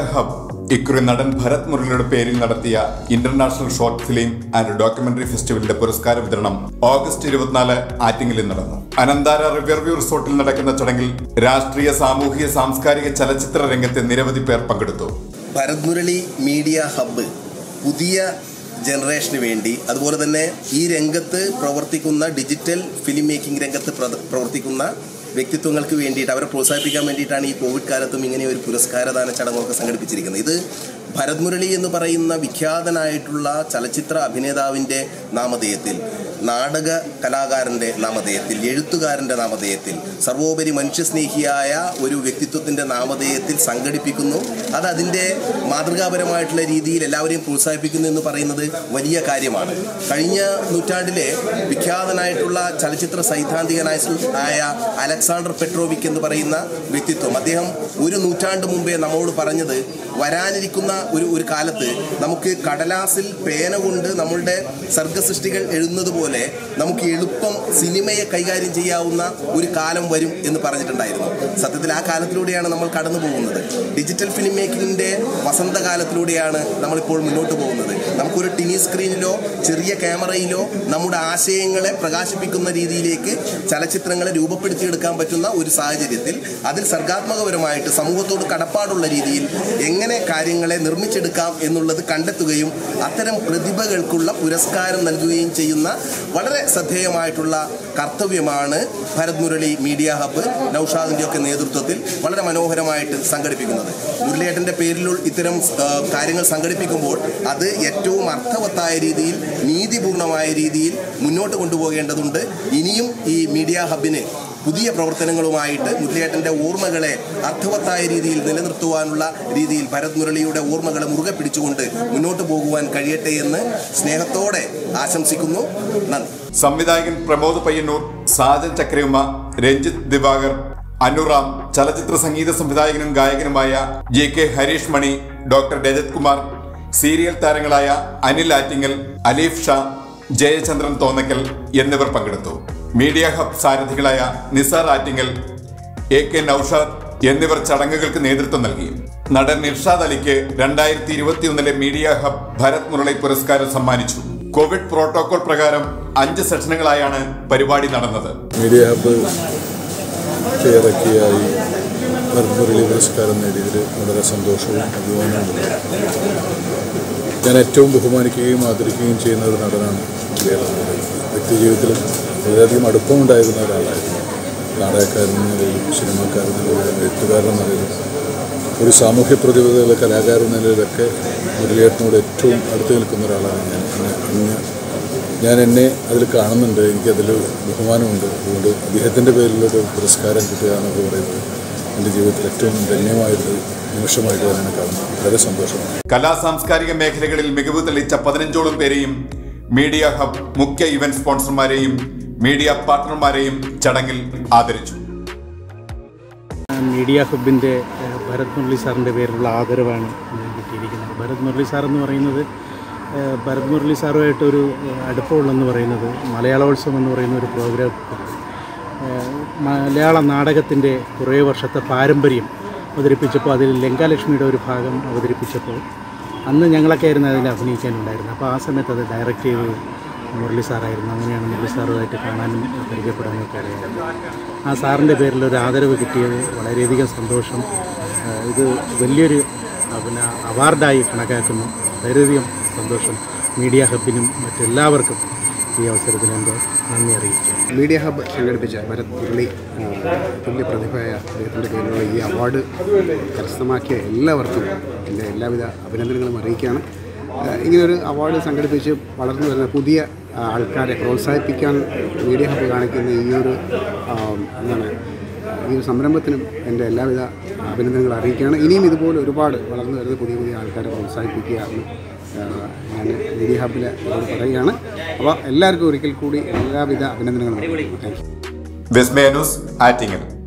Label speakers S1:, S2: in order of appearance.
S1: hub ഇക്കുറി നടൻ ഭരത് മുരളിയുടെ പേരിൽ നടത്തിയ international short film and documentary ഫെസ്റ്റിവലിന്റെ പുരസ്കാര വിതരണം ഓഗസ്റ്റ് ഇരുപത്തിനാല് ആറ്റിങ്ങിൽ നടന്നു അനന്താര റിവർവ്യൂ റിസോർട്ടിൽ നടക്കുന്ന ചടങ്ങിൽ രാഷ്ട്രീയ സാമൂഹിക സാംസ്കാരിക ചലച്ചിത്ര രംഗത്തെ നിരവധി പേർ പങ്കെടുത്തു
S2: ഭരത് മുരളി മീഡിയ ഹബ്ബ് പുതിയ ജനറേഷന് വേണ്ടി അതുപോലെ തന്നെ ഈ രംഗത്ത് പ്രവർത്തിക്കുന്ന ഡിജിറ്റൽ ഫിലിം മേക്കിംഗ് രംഗത്ത് പ്ര- പ്രവർത്തിക്കുന്ന വ്യക്തിത്വങ്ങൾക്ക് വേണ്ടിയിട്ട് അവരെ പ്രോത്സാഹിപ്പിക്കാൻ വേണ്ടിയിട്ടാണ് ഈ കോവിഡ് കാലത്തും ഇങ്ങനെ ഒരു പുരസ്കാരദാന ചടങ്ങൊക്കെ സംഘടിപ്പിച്ചിരിക്കുന്നത് ഇത് ഭരത് മുരളി എന്ന് പറയുന്ന വിഖ്യാതനായിട്ടുള്ള ചലച്ചിത്ര അഭിനേതാവിൻ്റെ നാമധേയത്തിൽ നാടക കലാകാരൻ്റെ നാമധേയത്തിൽ എഴുത്തുകാരൻ്റെ നാമധേയത്തിൽ സർവോപരി മനുഷ്യസ്നേഹിയായ ഒരു വ്യക്തിത്വത്തിൻ്റെ നാമധേയത്തിൽ സംഘടിപ്പിക്കുന്നു അത് അതിൻ്റെ മാതൃകാപരമായിട്ടുള്ള രീതിയിൽ എല്ലാവരെയും പ്രോത്സാഹിപ്പിക്കുന്നു എന്ന് പറയുന്നത് വലിയ കാര്യമാണ് കഴിഞ്ഞ നൂറ്റാണ്ടിലെ വിഖ്യാതനായിട്ടുള്ള ചലച്ചിത്ര സൈദ്ധാന്തികനായ ആയ അലക്സാണ്ടർ പെട്രോവിക് എന്ന് പറയുന്ന വ്യക്തിത്വം അദ്ദേഹം ഒരു നൂറ്റാണ്ട് മുമ്പേ നമ്മോട് പറഞ്ഞത് വരാനിരിക്കുന്ന ഒരു ഒരു കാലത്ത് നമുക്ക് കടലാസിൽ പേന കൊണ്ട് നമ്മളുടെ സർഗസൃഷ്ടികൾ എഴുതുന്നത് പോലെ നമുക്ക് എളുപ്പം സിനിമയെ കൈകാര്യം ചെയ്യാവുന്ന ഒരു കാലം വരും എന്ന് പറഞ്ഞിട്ടുണ്ടായിരുന്നു സത്യത്തിൽ ആ കാലത്തിലൂടെയാണ് നമ്മൾ കടന്നു പോകുന്നത് ഡിജിറ്റൽ ഫിലിം മേക്കിങ്ങിൻ്റെ വസന്തകാലത്തിലൂടെയാണ് നമ്മളിപ്പോൾ മുന്നോട്ട് പോകുന്നത് നമുക്കൊരു ടിനി സ്ക്രീനിലോ ചെറിയ ക്യാമറയിലോ നമ്മുടെ ആശയങ്ങളെ പ്രകാശിപ്പിക്കുന്ന രീതിയിലേക്ക് ചലച്ചിത്രങ്ങളെ രൂപപ്പെടുത്തിയെടുക്കാൻ പറ്റുന്ന ഒരു സാഹചര്യത്തിൽ അതിൽ സർഗാത്മകപരമായിട്ട് സമൂഹത്തോട് കടപ്പാടുള്ള രീതിയിൽ എങ്ങനെ കാര്യങ്ങളെ നിർമ്മിച്ചെടുക്കാം എന്നുള്ളത് കണ്ടെത്തുകയും അത്തരം പ്രതിഭകൾക്കുള്ള പുരസ്കാരം നൽകുകയും ചെയ്യുന്ന വളരെ ശ്രദ്ധേയമായിട്ടുള്ള കർത്തവ്യമാണ് ഭരത് മുരളി മീഡിയ ഹബ്ബ് നൌഷാദിൻ്റെ ഒക്കെ നേതൃത്വത്തിൽ വളരെ മനോഹരമായിട്ട് സംഘടിപ്പിക്കുന്നത് മുരളിയേട്ടൻ്റെ പേരിലുള്ള ഇത്തരം ആ, കാര്യങ്ങൾ സംഘടിപ്പിക്കുമ്പോൾ അത് ഏറ്റവും അർത്ഥവത്തായ രീതിയിൽ നീതിപൂർണമായ രീതിയിൽ മുന്നോട്ട് കൊണ്ടുപോകേണ്ടതുണ്ട് ഇനിയും ഈ മീഡിയ ഹബിന് പുതിയ പ്രവർത്തനങ്ങളുമായിട്ട് മുരളിയേട്ടൻ്റെ ഓർമ്മകളെ അർത്ഥവത്തായ രീതിയിൽ നിലനിർത്തുവാനുള്ള രീതിയിൽ ഭരത് മുരളിയുടെ ഓർമ്മകളെ മുറുകെ പിടിച്ചുകൊണ്ട് മുന്നോട്ട് പോകുവാൻ കഴിയട്ടെ എന്ന് സ്നേഹത്തോടെ ആശംസിക്കുന്നു നന്ദി
S1: സംവിധായകൻ പ്രമോദ് പയ്യന്നൂർ സാജൻ ചക്രയുമ രഞ്ജിത്ത് ദിവാകർ അനുറാം ചലച്ചിത്ര സംഗീത സംവിധായകനും ഗായകനുമായ J K Harish Mani doctor Rajat Kumar serial താരങ്ങളായ അനിൽ ആറ്റിങ്ങൽ അലീഫ് ഷാ ജയചന്ദ്രൻ തോന്നക്കൽ എന്നിവർ പങ്കെടുത്തു മീഡിയ ഹബ് സാരഥികളായ നിസാർ ആറ്റിങ്ങൽ എ കെ നൌഷാദ് എന്നിവർ ചടങ്ങുകൾക്ക് നേതൃത്വം നൽകി നടൻ ഇർഷാദ് അലിക്ക് രണ്ടായിരത്തി ഇരുപത്തിയൊന്നിലെ മീഡിയ ഹബ് ഭരത് മുരളി പുരസ്കാരം സമ്മാനിച്ചു കോവിഡ് പ്രോട്ടോകോൾ പ്രകാരം അഞ്ച് സെഷനുകളായാണ് പരിപാടി നടന്നത്
S3: മീഡിയ ഹബ്ബ് ഇറക്കിയ ഈ ഭരത്മുരളി പുരസ്കാരം നേടിയതിൽ വളരെ സന്തോഷവും അഭിമാനവുമുണ്ട് ഞാൻ ഏറ്റവും ബഹുമാനിക്കുകയും ആദരിക്കുകയും ചെയ്യുന്ന ഒരു നടനാണ് കേരളം വ്യക്തി ജീവിതത്തിലും വളരെയധികം അടുപ്പമുണ്ടായിരുന്ന ഒരാളായിരുന്നു നാടകക്കാരെന്ന നിലയിലും സിനിമാക്കാരെന്ന നിലയിലും എഴുത്തുകാരെന്ന നിലയിലും ഒരു സാമൂഹ്യ പ്രതിബദ്ധതയുള്ള കലാകാരൻ എന്ന നിലയിലൊക്കെ മുരളിയേട്ടനോട് ഏറ്റവും അടുത്ത് നിൽക്കുന്ന ഒരാളാണ് ഞാൻ എന്നെ ഇന്ന് ഞാൻ എന്നെ അതിൽ കാണുന്നുണ്ട് എനിക്കതിൽ ബഹുമാനമുണ്ട് അതുകൊണ്ട് അദ്ദേഹത്തിൻ്റെ പേരിലൊരു പുരസ്കാരം കിട്ടുക എന്നൊക്കെ പറയുന്നത് എൻ്റെ ജീവിതത്തിൽ ഏറ്റവും ധന്യമായൊരു നിമിഷമായിട്ട് തന്നെയാണ് കാണുന്നത് വളരെ സന്തോഷമാണ്
S1: കലാ സാംസ്കാരിക മേഖലകളിൽ മികവ് തെളിയിച്ച പതിനഞ്ചോളം പേരെയും മീഡിയ ഹബ് മുഖ്യ ഇവന്റ് സ്പോൺസർമാരെയും മീഡിയ പാർട്ണർമാരെയും ചടങ്ങിൽ ആദരിച്ചു
S4: മീഡിയ ഹബിൻ്റെ ഏഹ്, ഭരത് മുരളി സാറിൻ്റെ പേരിലുള്ള ആദരവാണ് ഇന്ന് കിട്ടിയിരിക്കുന്നത് ഭരത് മുരളി സാർ എന്ന് പറയുന്നത് ഏഹ്, ഭരത് മുരളി സാറുമായിട്ടൊരു ഏഹ്, അടുപ്പമുള്ളെന്ന് പറയുന്നത് മലയാളോത്സവം എന്ന് പറയുന്ന ഒരു പ്രോഗ്രാം ഏഹ്, മലയാള നാടകത്തിൻ്റെ കുറേ വർഷത്തെ പാരമ്പര്യം അവതരിപ്പിച്ചപ്പോൾ അതിൽ ലങ്കാലക്ഷ്മിയുടെ ഒരു ഭാഗം അവതരിപ്പിച്ചപ്പോൾ അന്ന് ഞങ്ങളൊക്കെ ആയിരുന്നു അതിൽ അഭിനയിക്കാനുണ്ടായിരുന്നത് അപ്പോൾ ആ സമയത്ത് അത് ഡയറക്റ്റ് ചെയ്തത് മുരളി സാറായിരുന്നു അങ്ങനെയാണ് മുരളി സാറുമായിട്ട് കാണാനും പരിചയപ്പെടാനും ഒക്കെ അറിയാം ആ സാറിൻ്റെ പേരിൽ ഒരു ആദരവ് കിട്ടിയത് വളരെയധികം സന്തോഷം ആ, ഇത് വലിയൊരു ആ, പിന്നെ അവാർഡായി കണക്കാക്കുന്നു വളരെയധികം സന്തോഷം മീഡിയ ഹബിനും മറ്റെല്ലാവർക്കും ഈ അവസരത്തിൽ എൻ്റെ നന്ദി അറിയിച്ചു
S5: മീഡിയ ഹബ്ബ് സംഘടിപ്പിച്ച ഭരത് മുരളി ആ, തുല്യ പ്രതിഭയായ അദ്ദേഹത്തിൻ്റെ പേരിലുള്ള ഈ അവാർഡ് കരസ്ഥമാക്കിയ എല്ലാവർക്കും എൻ്റെ എല്ലാവിധ അഭിനന്ദനങ്ങളും അറിയിക്കുകയാണ് ആ, ഇങ്ങനൊരു അവാർഡ് സംഘടിപ്പിച്ച് വളർന്നു വരുന്ന പുതിയ ആ, ആൾക്കാരെ പ്രോത്സാഹിപ്പിക്കാൻ മീഡിയ ഹബ്ബ് കാണിക്കുന്ന ഈ ഒരു ആ, എന്താണ് ഈ ഒരു സംരംഭത്തിനും എൻ്റെ എല്ലാവിധ അഭിനന്ദനങ്ങൾ അറിയിക്കുകയാണ് ഇനിയും ഇതുപോലെ ഒരുപാട് വളർന്നു വരുന്ന പുതിയ പുതിയ ആൾക്കാരെ പ്രോത്സാഹിപ്പിക്കുക എന്ന് ആ, ഞാൻ മീഡിയ ഹബ്ബിൽ പറയുകയാണ് അപ്പോൾ എല്ലാവർക്കും ഒരിക്കൽ കൂടി എല്ലാവിധ അഭിനന്ദനങ്ങളും thank you
S1: Vismaya news Attingal